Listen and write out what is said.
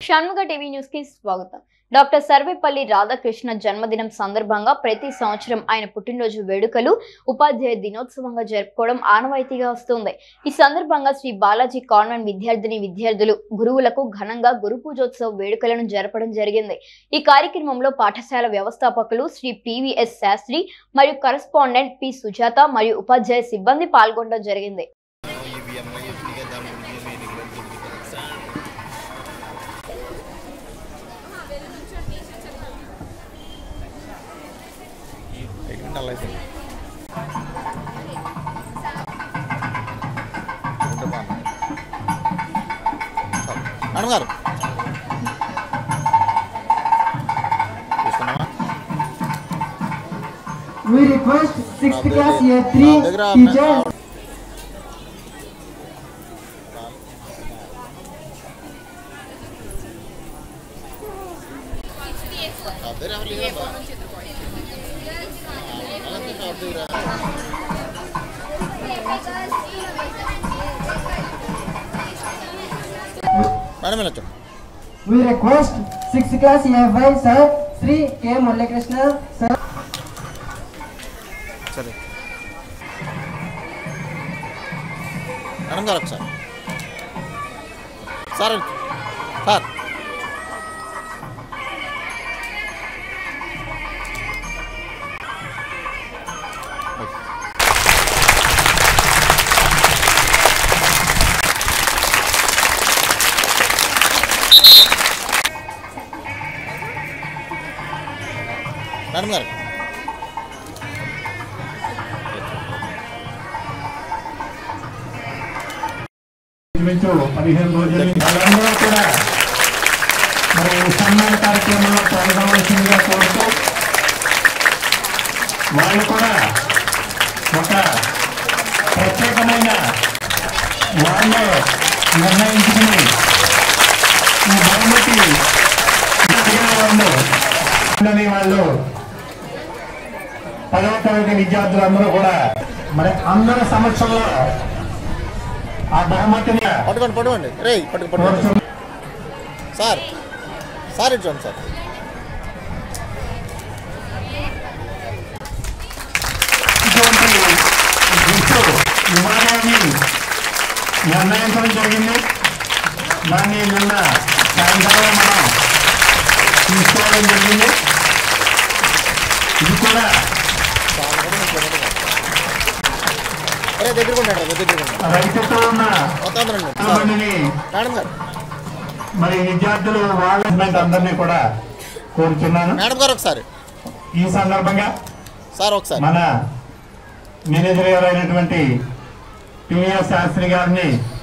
Shanmuga TV news కి స్వాగతం doctor Sarvepalli Radhakrishna జన్మదినం సందర్భంగా ప్రతి సంవత్సరం ఆయన పుట్టినరోజు వేడుకలు ఉపాధ్యాయ దినోత్సవంగా జరుపుకోవడం ఆనవాయితీగా వస్తుంది ఈ సందర్భంగా శ్రీ బాలాజీ కాన్వెంట్ విద్యార్థిని విద్యార్థులు గురువులకు ఘనంగా గురు పూజోత్సవ వేడుకలను జరపడం జరిగింది ఈ కార్యక్రమంలో పాఠశాల వ్యవస్థాపకులు శ్రీ పివిఎస్ శాస్త్రి మరియు కరస్పాండెంట్ పి సుజాత మరియు ఉపాధ్యాయ సిబ్బంది పాల్గొనడం జరిగింది ఎక్కడ లైసెన్స్ మేడం గారు తీసుకున్నావా We request sixth Now, class they- year now, three they grab- teachers. అదే రావాలి కదా అలాగే కాదు రా. మేడం వెళ్ళొచ్చు We request sixth class year five sir Sri K Mullakrishna sir. సరే మేడం గారు ఒకసారి సార్ సార్ మేడం గారు ఇంచుమించు పదిహేను రోజులు వాళ్ళందరూ కూడా మరి ఈ సన్మాన కార్యక్రమంలో పాల్గొనవలసిందిగా కోరుతూ వాళ్ళు కూడా ఒక ప్రత్యేకమైన వాళ్ళే నిర్ణయించుకుని ఈ బహుమతి అడిగిన వాళ్ళు అని వాళ్ళు పదవ తరగతి విద్యార్థులందరూ కూడా మరి అందరి సమక్షంలో ఆ బహుమతిని పట్టుకోండి పట్టుకోండి రే పట్టుకు పట్టుకోండి కోరుచు సార్ సార్ ఇటు చూడండి సార్ ఇటువంటి గిఫ్ట్ ఇవ్వాలని నిర్ణయించడం జరిగింది దాన్ని నిన్న సాయంకాలం మనం తీసుకోవడం జరిగింది ఇది కూడా అరే దగ్గర ఉన్నాడు దగ్గర ఉన్నాడు రైతుతో ఉన్న వస్తాను రండి సార్ మందిని మేడం గారు మరి విద్యార్థులు వాళ్ళ అందరినీ కూడా కోరుచున్నాను మేడం గారు ఒకసారి ఈ సందర్భంగా సార్ ఒకసారి మన మేనేజర్ గారు అయినటువంటి పివిఎస్ శాస్త్రి గారిని